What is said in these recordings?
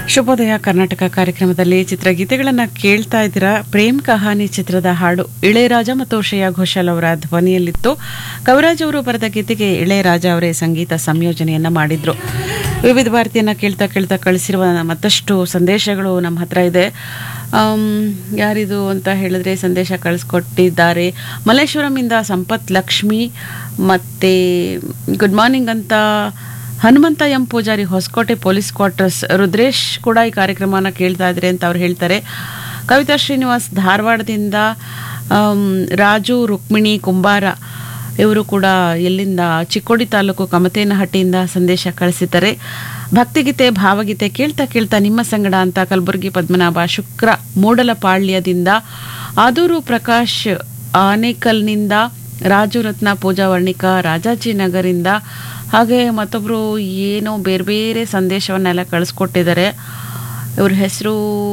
ಶುಭೋದಯ ಕರ್ನಾಟಕ ಕಾರ್ಯಕ್ರಮದಲ್ಲಿ ಚಿತ್ರಗೀತೆಗಳನ್ನು ಕೇಳ್ತಾ ಇದ್ದೀರಾ ಪ್ರೇಮ್ ಕಹಾನಿ ಚಿತ್ರದ ಹಾಡು ಇಳೆಯರಾಜ ಮತ್ತು ಶ್ರೇಯಾ ಘೋಷಾಲ್ ಅವರ ಧ್ವನಿಯಲ್ಲಿತ್ತು ಕವಿರಾಜ್ ಅವರು ಬರೆದ ಗೀತೆಗೆ ಇಳೆಯರಾಜ ಅವರೇ ಸಂಗೀತ ಸಂಯೋಜನೆಯನ್ನ ಮಾಡಿದ್ರು ವಿವಿಧ ಭಾರತಿಯನ್ನ ಕೇಳ್ತಾ ಕೇಳ್ತಾ ಕಳಿಸಿರುವ ಮತ್ತಷ್ಟು ಸಂದೇಶಗಳು ನಮ್ಮ ಹತ್ರ ಇದೆ ಆಮ್, ಯಾರಿದು ಅಂತ ಹೇಳಿದ್ರೆ ಸಂದೇಶ ಕಳಿಸ್ಕೊಟ್ಟಿದ್ದಾರೆ ಮಲ್ಲೇಶ್ವರಮಿಂದ ಸಂಪತ್ ಲಕ್ಷ್ಮಿ ಮತ್ತೆ ಗುಡ್ ಮಾರ್ನಿಂಗ್ ಅಂತ Hanumantha M Pujari Hosakote police quarters Rudresh ಕೂಡ ಈ ಕಾರ್ಯಕ್ರಮನ ಕೇಳ್ತಾ ಇದ್ರೆ ಅಂತ ಅವ್ರು ಹೇಳ್ತಾರೆ ಕವಿತಾ ಶ್ರೀನಿವಾಸ್ ಧಾರವಾಡದಿಂದ ಆಮ್, ರಾಜು ರುಕ್ಮಿಣಿ ಕುಂಬಾರ ಇವರು ಕೂಡ ಎಲ್ಲಿಂದ ಚಿಕ್ಕೋಡಿ ತಾಲೂಕು ಕಮತೇನಹಟ್ಟಿಯಿಂದ ಸಂದೇಶ ಕಳಿಸಿದ್ದಾರೆ ಭಕ್ತಿಗೀತೆ ಭಾವಗೀತೆ ಕೇಳ್ತಾ ಕೇಳ್ತಾ ನಿಮ್ಮ ಸಂಗಡ ಅಂತ ಕಲಬುರಗಿ ಪದ್ಮನಾಭ ಶುಕ್ರ ಮೂಡಲಪಾಳ್ಯದಿಂದ ಆದೂರು ಪ್ರಕಾಶ್ ಆನೇಕಲ್ನಿಂದ ರಾಜು ರತ್ನ ಪೂಜಾ ವರ್ಣಿಕಾ ರಾಜಾಜಿನಗರಿಂದ ಹಾಗೆ ಮತ್ತೊಬ್ಬರು ಏನೋ ಬೇರೆ ಬೇರೆ ಸಂದೇಶವನ್ನೆಲ್ಲ ಕಳಿಸ್ಕೊಟ್ಟಿದ್ದಾರೆ ಇವ್ರ ಹೆಸರು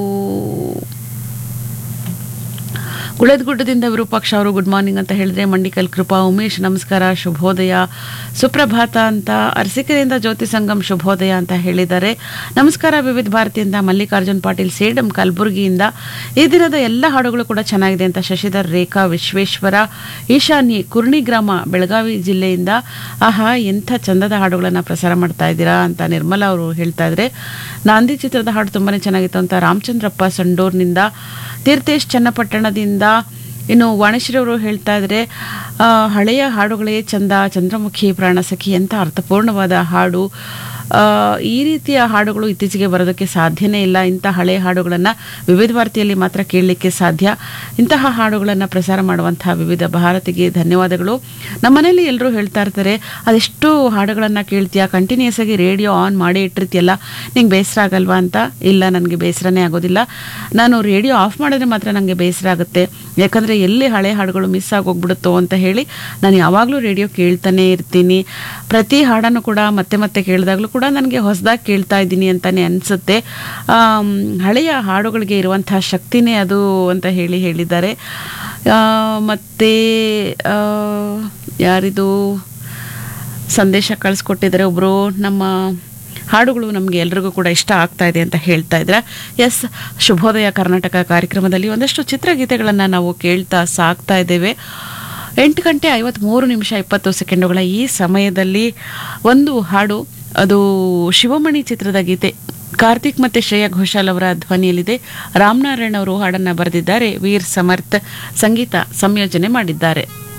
ಗುಳದ್ಗುಡ್ಡದಿಂದ ವಿರೂಪಾಕ್ಷ ಅವರು ಗುಡ್ ಮಾರ್ನಿಂಗ್ ಅಂತ ಹೇಳಿದ್ರೆ ಮಂಡಿಕಲ್ ಕೃಪಾ ಉಮೇಶ್ ನಮಸ್ಕಾರ ಶುಭೋದಯ ಸುಪ್ರಭಾತ ಅಂತ ಅರಸಿಕೆರೆಯಿಂದ ಜ್ಯೋತಿ ಸಂಗಮ್ ಶುಭೋದಯ ಅಂತ ಹೇಳಿದ್ದಾರೆ ನಮಸ್ಕಾರ ವಿವಿಧ ಭಾರತಿಯಿಂದ ಮಲ್ಲಿಕಾರ್ಜುನ್ ಪಾಟೀಲ್ ಸೇಡಂ ಕಲಬುರಗಿಯಿಂದ ಈ ದಿನದ ಎಲ್ಲ ಹಾಡುಗಳು ಕೂಡ ಚೆನ್ನಾಗಿದೆ ಅಂತ ಶಶಿಧರ್ ರೇಖಾ ವಿಶ್ವೇಶ್ವರ ಈಶಾನ್ಯ ಕುರ್ಣಿ ಗ್ರಾಮ ಬೆಳಗಾವಿ ಜಿಲ್ಲೆಯಿಂದ ಆಹಾ ಎಂಥ ಚಂದದ ಹಾಡುಗಳನ್ನು ಪ್ರಸಾರ ಮಾಡ್ತಾ ಇದ್ದೀರಾ ಅಂತ ನಿರ್ಮಲಾ ಅವರು ಹೇಳ್ತಾ ಇದ್ರೆ ನಾಂದಿ ಚಿತ್ರದ ಹಾಡು ತುಂಬಾನೇ ಚೆನ್ನಾಗಿತ್ತು ಅಂತ ರಾಮಚಂದ್ರಪ್ಪ ಸಂಡೂರ್ನಿಂದ ತೀರ್ಥೇಶ್ ಚನ್ನಪಟ್ಟಣದಿಂದ ಇನ್ನು ವಾಣಿಶ್ರೀ ಅವರು ಹೇಳ್ತಾ ಇದ್ರೆ ಆ, ಹಳೆಯ ಹಾಡುಗಳೇ ಚಂದ ಚಂದ್ರಮುಖಿ ಪ್ರಾಣಸಖಿ ಅಂತ ಅರ್ಥಪೂರ್ಣವಾದ ಹಾಡು ಆ, ಈ ರೀತಿಯ ಹಾಡುಗಳು ಇತ್ತೀಚೆಗೆ ಬರೋದಕ್ಕೆ ಸಾಧ್ಯನೇ ಇಲ್ಲ ಇಂಥ ಹಳೆಯ ಹಾಡುಗಳನ್ನು ವಿವಿಧ ಭಾರತಿಯಲ್ಲಿ ಮಾತ್ರ ಕೇಳಲಿಕ್ಕೆ ಸಾಧ್ಯ ಇಂತಹ ಹಾಡುಗಳನ್ನು ಪ್ರಸಾರ ಮಾಡುವಂತಹ ವಿವಿಧ ಭಾರತಿಗೆ ಧನ್ಯವಾದಗಳು ನಮ್ಮ ಮನೇಲಿ ಎಲ್ಲರೂ ಹೇಳ್ತಾ ಇರ್ತಾರೆ ಅದೆಷ್ಟು ಹಾಡುಗಳನ್ನು ಕೇಳ್ತೀಯಾ ಕಂಟಿನ್ಯೂಸ್ ಆಗಿ ರೇಡಿಯೋ ಆನ್ ಮಾಡಿ ಇಟ್ಟಿರ್ತೀಯಲ್ಲ ನಿಂಗೆ ಬೇಸರ ಆಗಲ್ವಾ ಅಂತ ಇಲ್ಲ ನನಗೆ ಬೇಸರನೇ ಆಗೋದಿಲ್ಲ ನಾನು ರೇಡಿಯೋ ಆಫ್ ಮಾಡಿದ್ರೆ ಮಾತ್ರ ನನಗೆ ಬೇಸರ ಆಗುತ್ತೆ ಯಾಕಂದರೆ ಎಲ್ಲಿ ಹಳೆ ಹಾಡುಗಳು ಮಿಸ್ ಆಗೋಗ್ಬಿಡುತ್ತೋ ಅಂತ ಹೇಳಿ ನಾನು ಯಾವಾಗಲೂ ರೇಡಿಯೋ ಕೇಳ್ತಾನೆ ಇರ್ತೀನಿ ಪ್ರತಿ ಹಾಡನ್ನು ಕೂಡ ಮತ್ತೆ ಮತ್ತೆ ಕೇಳಿದಾಗಲೂ ಕೂಡ ನನಗೆ ಹೊಸದಾಗಿ ಕೇಳ್ತಾ ಇದ್ದೀನಿ ಅಂತಲೇ ಅನಿಸುತ್ತೆ ಆಮ್, ಹಳೆಯ ಹಾಡುಗಳಿಗೆ ಇರುವಂತಹ ಶಕ್ತಿನೇ ಅದು ಅಂತ ಹೇಳಿ ಹೇಳಿದ್ದಾರೆ ಆ, ಮತ್ತೆ ಆ, ಯಾರಿದು ಸಂದೇಶ ಕಳಿಸ್ಕೊಟ್ಟಿದ್ದಾರೆ ಒಬ್ಬರು ನಮ್ಮ ಹಾಡುಗಳು ನಮಗೆ ಎಲ್ರಿಗೂ ಕೂಡ ಇಷ್ಟ ಆಗ್ತಾ ಇದೆ ಅಂತ ಹೇಳ್ತಾ ಇದ್ರೆ ಎಸ್ ಶುಭೋದಯ ಕರ್ನಾಟಕ ಕಾರ್ಯಕ್ರಮದಲ್ಲಿ ಒಂದಷ್ಟು ಚಿತ್ರಗೀತೆಗಳನ್ನು ನಾವು ಕೇಳ್ತಾ ಸಾಕ್ತಾ ಇದ್ದೇವೆ ಎಂಟು ಗಂಟೆ ಐವತ್ತ್ಮೂರು ನಿಮಿಷ ಇಪ್ಪತ್ತು ಸೆಕೆಂಡುಗಳ ಈ ಸಮಯದಲ್ಲಿ ಒಂದು ಹಾಡು ಅದು ಶಿವಮಣಿ ಚಿತ್ರದ ಗೀತೆ ಕಾರ್ತಿಕ್ ಮತ್ತೆ ಶ್ರೇಯಾ ಘೋಷಾಲ್ ಅವರ ಧ್ವನಿಯಲ್ಲಿದೆ ರಾಮನಾರಾಯಣ್ ಅವರು ಹಾಡನ್ನು ಬರೆದಿದ್ದಾರೆ ವೀರ್ ಸಮರ್ಥ್ ಸಂಗೀತ ಸಂಯೋಜನೆ ಮಾಡಿದ್ದಾರೆ